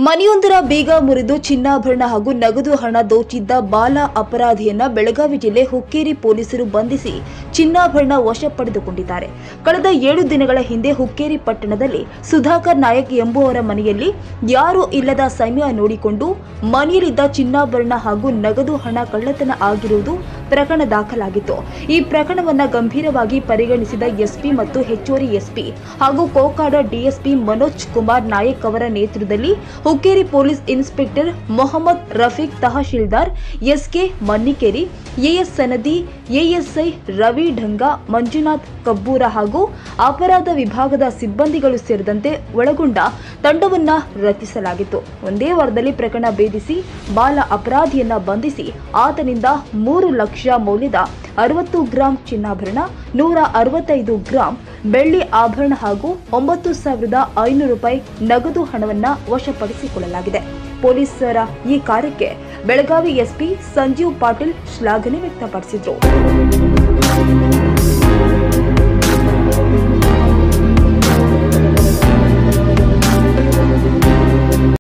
ಮನೆಯೊಂದರ ಬೀಗ ಮುರಿದು ಚಿನ್ನಾಭರಣ ಹಾಗೂ ನಗದು ಹಣ ದೋಚಿದ್ದ ಬಾಲ ಅಪರಾಧಿಯನ್ನ ಬೆಳಗಾವಿ ಜಿಲ್ಲೆ ಹುಕ್ಕೇರಿ ಪೊಲೀಸರು ಬಂಧಿಸಿ ಚಿನ್ನಾಭರಣ ವಶ ಪಡೆದುಕೊಂಡಿದ್ದಾರೆ ಕಳೆದ ಏಳು ದಿನಗಳ ಹಿಂದೆ ಹುಕ್ಕೇರಿ ಪಟ್ಟಣದಲ್ಲಿ ಸುಧಾಕರ್ ನಾಯಕ್ ಎಂಬುವರ ಮನೆಯಲ್ಲಿ ಯಾರೂ ಇಲ್ಲದ ಸಮಯ ನೋಡಿಕೊಂಡು ಮನೆಯಲ್ಲಿದ್ದ ಚಿನ್ನಾಭರಣ ಹಾಗೂ ನಗದು ಹಣ ಕಳ್ಳತನ ಆಗಿರುವುದು ಪ್ರಕರಣ ದಾಖಲಾಗಿತ್ತು ಈ ಪ್ರಕರಣವನ್ನ ಗಂಭೀರವಾಗಿ ಪರಿಗಣಿಸಿದ ಎಸ್ಪಿ ಮತ್ತು ಹೆಚ್ಚುವರಿ ಎಸ್ಪಿ ಹಾಗೂ ಕೋಕಾಡ ಡಿಎಸ್ಪಿ ಮನೋಜ್ ಕುಮಾರ್ ನಾಯಕ್ ಅವರ ನೇತೃತ್ವದಲ್ಲಿ Hukkeri police inspector Mohammed Rafiq tahsildar SK Mannikeri AS Sanadi ASI Ravi Dhanga Manjunath Kabbur ಹಾಗೂ ಅಪರಾಧ ವಿಭಾಗದ ಸಿಬ್ಬಂದಿಗಳು ಸೇರಿದಂತೆ ಒಳಗೊಂಡ ತಂಡವನ್ನ ರಚಿಸಲಾಗಿತ್ತು ಒಂದೇ ವಾರದಲ್ಲಿ ಪ್ರಕರಣ ಭೇದಿಸಿ ಬಾಲ ಅಪರಾಧಿಯನ್ನ ಬಂಧಿಸಿ ಆತನಿಂದ ಮೂರು ಲಕ್ಷ ಮೌಲ್ಯದ ಅರವತ್ತು ಗ್ರಾಂ ಚಿನ್ನಾಭರಣ ನೂರ ಅರವತ್ತೈದು ಗ್ರಾಂ ಬೆಳ್ಳಿ ಆಭರಣ ಹಾಗೂ ಒಂಬತ್ತು ಸಾವಿರದ ಐನೂರು ರೂಪಾಯಿ ನಗದು ಹಣವನ್ನ ವಶಪಡಿಸಿಕೊಳ್ಳಲಾಗಿದೆ ಪೊಲೀಸರ ಈ ಕಾರ್ಯಕ್ಕೆ ಬೆಳಗಾವಿ ಎಸ್ಪಿ ಸಂಜೀವ್ ಪಾಟೀಲ್ ಶ್ಲಾಘನೆ ವ್ಯಕ್ತಪಡಿಸಿದ್ರು